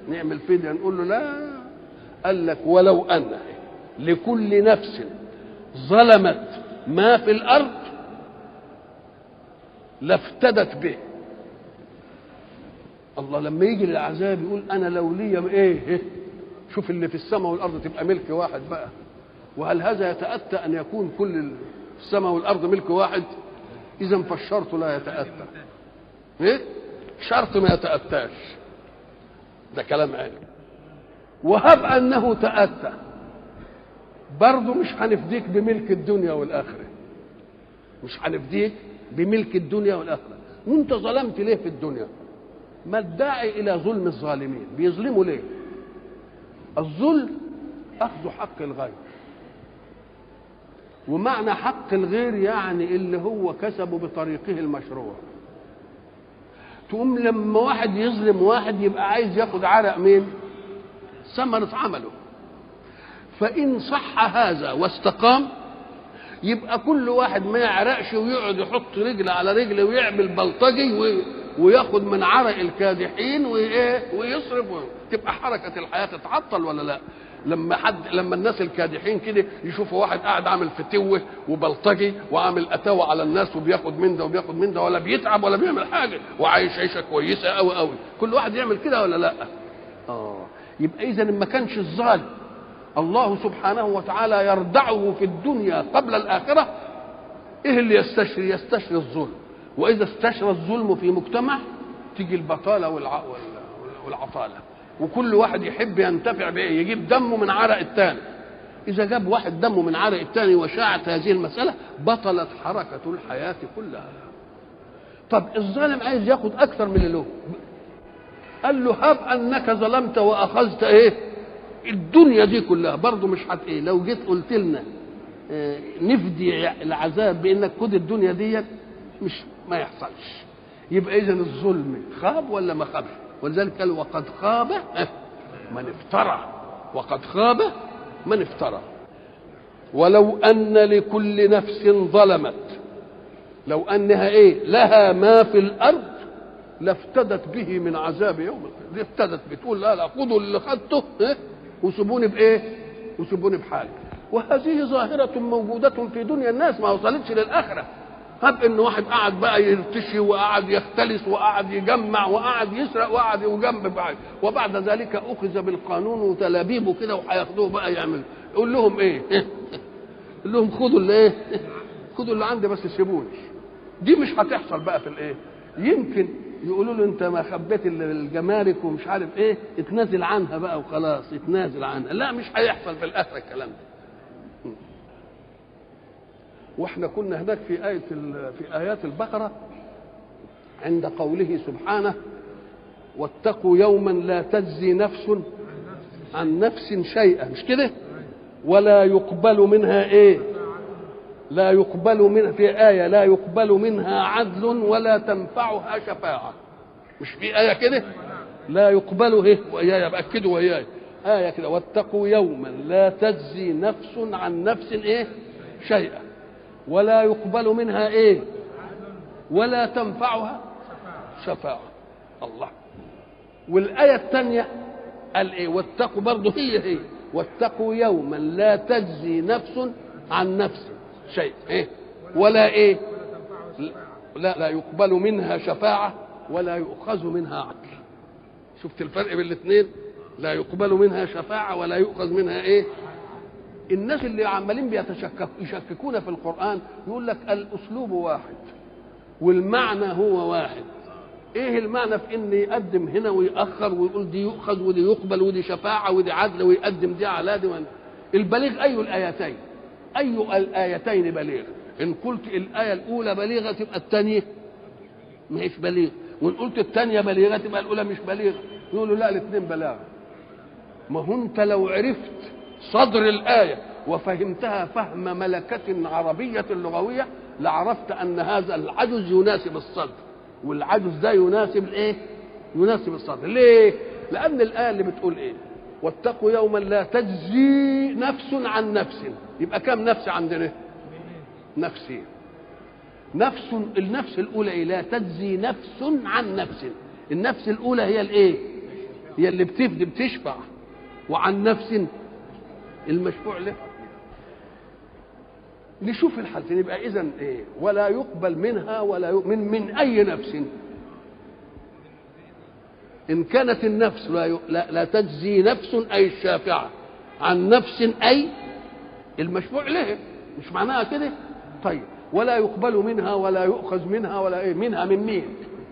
نعمل فدية نقول له لا قال لك ولو أن لكل نفس ظلمت ما في الأرض لافتدت به الله لما يجي للعذاب يقول انا لو ليا ايه شوف اللي في السماء والارض تبقى ملك واحد بقى وهل هذا يتاتى ان يكون كل السماء والارض ملك واحد اذا فالشرط لا يتاتى ايه شرط ما يتاتاش ده كلام علم وهب انه تاتى برضه مش هنفديك بملك الدنيا والاخره مش هنفديك بملك الدنيا والاخره وانت ظلمت ليه في الدنيا ما الداعي الى ظلم الظالمين بيظلموا ليه الظلم اخذ حق الغير ومعنى حق الغير يعني اللي هو كسبه بطريقه المشروع تقوم لما واحد يظلم واحد يبقى عايز ياخد عرق مين ثمرة عمله فإن صح هذا واستقام يبقى كل واحد ما يعرقش ويقعد يحط رجل على رجل ويعمل بلطجي وياخد من عرق الكادحين وايه ويصرف تبقى حركه الحياه تتعطل ولا لا لما حد لما الناس الكادحين كده يشوفوا واحد قاعد عامل فتوه وبلطجي وعامل اتاوه على الناس وبياخد من ده وبياخد من ده ولا بيتعب ولا بيعمل حاجه وعايش عيشه كويسه قوي قوي كل واحد يعمل كده ولا لا اه يبقى اذا ما كانش الظالم الله سبحانه وتعالى يردعه في الدنيا قبل الآخرة إيه اللي يستشري يستشري الظلم وإذا استشرى الظلم في مجتمع تيجي البطالة والع... والعطالة وكل واحد يحب ينتفع بإيه يجيب دمه من عرق الثاني إذا جاب واحد دمه من عرق الثاني وشاعت هذه المسألة بطلت حركة الحياة كلها طب الظالم عايز ياخد أكثر من اللي له قال له هب أنك ظلمت وأخذت إيه الدنيا دي كلها برضه مش هت ايه لو جيت قلت لنا اه نفدي العذاب بانك خد الدنيا ديت مش ما يحصلش يبقى اذا الظلم خاب ولا ما خابش ولذلك قال وقد خاب من افترى وقد خاب من افترى ولو ان لكل نفس ظلمت لو انها ايه لها ما في الارض لافتدت به من عذاب يوم القيامه افتدت بتقول لا لا خذوا اللي خدته إيه؟ وسيبوني بايه وسيبوني بحالي وهذه ظاهرة موجودة في دنيا الناس ما وصلتش للآخرة هب ان واحد قعد بقى يرتشي وقعد يختلس وقعد يجمع وقعد يسرق وقعد يجنب بعد وبعد ذلك اخذ بالقانون وتلابيبه كده وهياخدوه بقى يعمل يقول لهم ايه؟ يقول لهم خدوا اللي ايه؟ خدوا اللي عندي بس سيبوني دي مش هتحصل بقى في الايه؟ يمكن يقولوا له انت ما خبيت الجمارك ومش عارف ايه اتنازل عنها بقى وخلاص اتنازل عنها لا مش هيحصل في الاخره الكلام ده واحنا كنا هناك في آية في آيات البقرة عند قوله سبحانه واتقوا يوما لا تجزي نفس عن نفس شيئا مش كده ولا يقبل منها ايه لا يقبل من في آية لا يقبل منها عدل ولا تنفعها شفاعة مش في آية كده لا يقبل ايه وإياي بأكدوا وإياي آية كده واتقوا يوما لا تجزي نفس عن نفس ايه شيئا ولا يقبل منها ايه ولا تنفعها شفاعة الله والآية الثانية قال ايه واتقوا برضه هي هي واتقوا يوما لا تجزي نفس عن نفس شيء ايه ولا ايه لا لا يقبل منها شفاعة ولا يؤخذ منها عدل شفت الفرق بين الاثنين لا يقبل منها شفاعة ولا يؤخذ منها ايه الناس اللي عمالين بيتشكك يشككون في القرآن يقول لك الأسلوب واحد والمعنى هو واحد ايه المعنى في ان يقدم هنا ويأخر ويقول دي يؤخذ ودي يقبل ودي شفاعة ودي عدل ويقدم دي على دي البليغ أي الآيتين أي الآيتين بليغ إن قلت الآية الأولى بليغة تبقى الثانية ما هيش بليغ وإن قلت الثانية بليغة تبقى الأولى مش بليغة يقولوا لا الاثنين بلاغة ما هو أنت لو عرفت صدر الآية وفهمتها فهم ملكة عربية لغوية لعرفت أن هذا العجز يناسب الصدر والعجز ده يناسب الإيه؟ يناسب الصدر ليه؟ لأن الآية اللي بتقول إيه؟ واتقوا يوما لا تجزي نفس عن نفس يبقى كم نفس عندنا نفسين نفس النفس الاولى إيه؟ لا تجزي نفس عن نفس النفس الاولى هي الايه هي اللي بتفدي بتشفع وعن نفس المشفوع له نشوف الحالتين يبقى اذا ايه ولا يقبل منها ولا يقبل من, من اي نفس ان كانت النفس لا, ي... لا, لا تجزي نفس اي الشافعه عن نفس اي المشفوع له مش معناها كده طيب ولا يقبل منها ولا يؤخذ منها ولا ايه منها من مين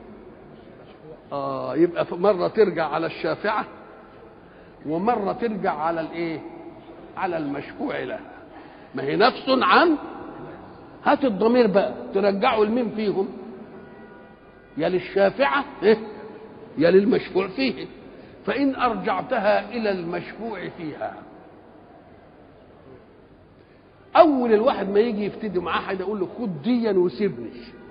اه يبقى مره ترجع على الشافعه ومره ترجع على الايه على المشفوع لها ما هي نفس عن هات الضمير بقى ترجعه لمين فيهم يا للشافعه إيه؟ يا للمشفوع فيه فان ارجعتها الى المشفوع فيها اول الواحد ما يجي يفتدي معاه حاجه يقول له خد ديا وسيبني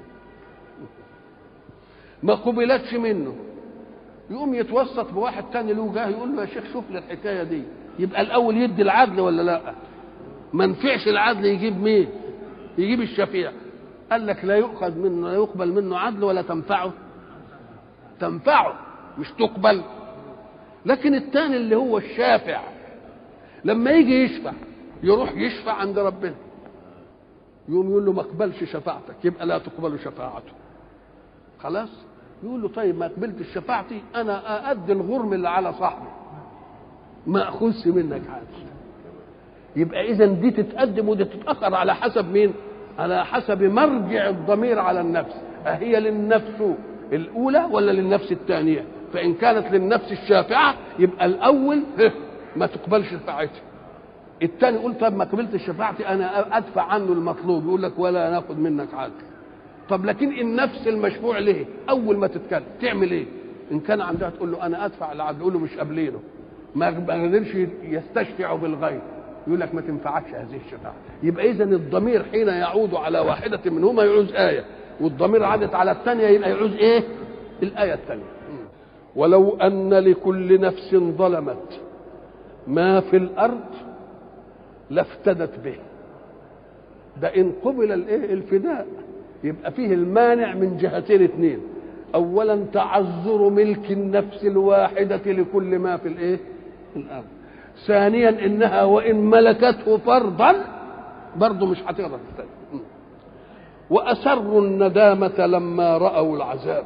ما قبلتش منه يقوم يتوسط بواحد تاني له جاه يقول له يا شيخ شوف لي الحكايه دي يبقى الاول يدي العدل ولا لا ما نفعش العدل يجيب مين يجيب الشفيع قال لك لا يؤخذ منه لا يقبل منه عدل ولا تنفعه تنفعه مش تقبل لكن الثاني اللي هو الشافع لما يجي يشفع يروح يشفع عند ربنا يقوم يقول له ما اقبلش شفاعتك يبقى لا تقبل شفاعته خلاص يقول له طيب ما قبلتش شفاعتي انا اادي الغرم اللي على صاحبي ما اخذش منك حاجه يبقى اذا دي تتقدم ودي تتاخر على حسب مين على حسب مرجع الضمير على النفس أهي للنفس الأولى ولا للنفس الثانية فإن كانت للنفس الشافعة يبقى الأول ما تقبلش شفاعتي الثاني يقول طب ما قبلتش شفاعتي أنا أدفع عنه المطلوب يقول لك ولا ناخد منك عدل طب لكن النفس المشفوع ليه أول ما تتكلم تعمل إيه إن كان عندها تقول له أنا أدفع العدل يقول له مش قابلينه ما قدرش يستشفع بالغير يقول لك ما تنفعكش هذه الشفاعة يبقى إذا الضمير حين يعود على واحدة منهما يعوز آية والضمير عادت على الثانية يبقى يعوز إيه الآية الثانية ولو أن لكل نفس ظلمت ما في الأرض لافتدت به ده إن قبل الإيه الفداء يبقى فيه المانع من جهتين اثنين أولا تعذر ملك النفس الواحدة لكل ما في الإيه الأرض ثانيا انها وان ملكته فرضا برضه مش هتقدر تستلم واسروا الندامه لما راوا العذاب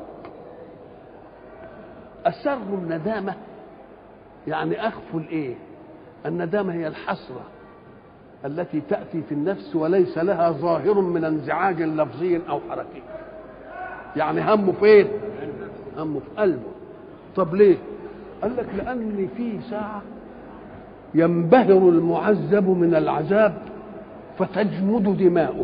اسروا الندامه يعني اخفوا الايه الندامه هي الحسره التي تاتي في النفس وليس لها ظاهر من انزعاج لفظي او حركي يعني همه فين همه في قلبه طب ليه قال لك لان في ساعه ينبهر المعذب من العذاب فتجمد دماؤه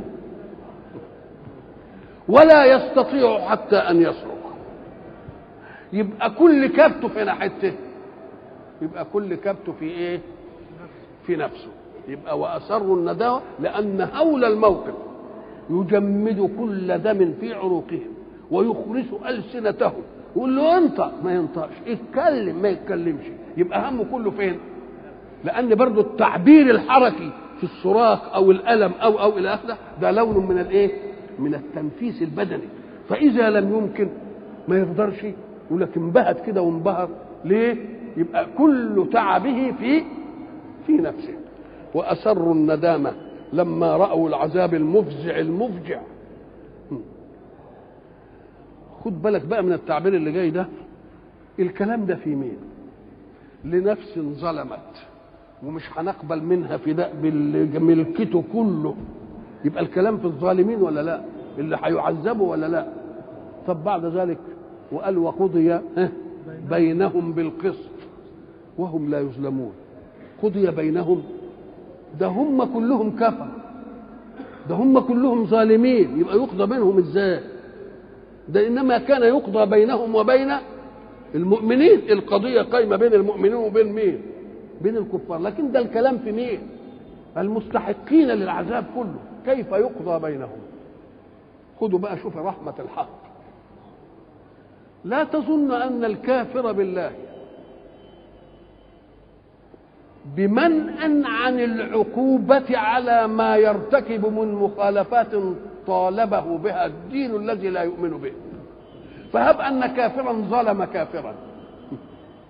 ولا يستطيع حتى ان يصرخ يبقى كل كبته في ناحيته يبقى كل كبته في ايه في نفسه يبقى واسروا النداوه لان هول الموقف يجمد كل دم في عروقهم ويخرس السنتهم يقول له انطق ما ينطقش اتكلم ما يتكلمش يبقى همه كله فين لان برضو التعبير الحركي في الصراخ او الالم او او الى اخره ده لون من الايه من التنفيس البدني فاذا لم يمكن ما يقدرش يقول لك انبهت كده وانبهر ليه يبقى كل تعبه في في نفسه واسروا الندامه لما راوا العذاب المفزع المفجع خد بالك بقى من التعبير اللي جاي ده الكلام ده في مين لنفس ظلمت ومش هنقبل منها فداء بملكته كله يبقى الكلام في الظالمين ولا لا اللي هيعذبوا ولا لا طب بعد ذلك وقال وقضي بينهم بالقسط وهم لا يظلمون قضي بينهم ده هم كلهم كفر ده هم كلهم ظالمين يبقى يقضى بينهم ازاي ده انما كان يقضى بينهم وبين المؤمنين القضيه قايمه بين المؤمنين وبين مين بين الكفار لكن ده الكلام في مين المستحقين للعذاب كله كيف يقضى بينهم خدوا بقى شوف رحمة الحق لا تظن أن الكافر بالله بمنأ عن العقوبة على ما يرتكب من مخالفات طالبه بها الدين الذي لا يؤمن به فهب أن كافرا ظلم كافرا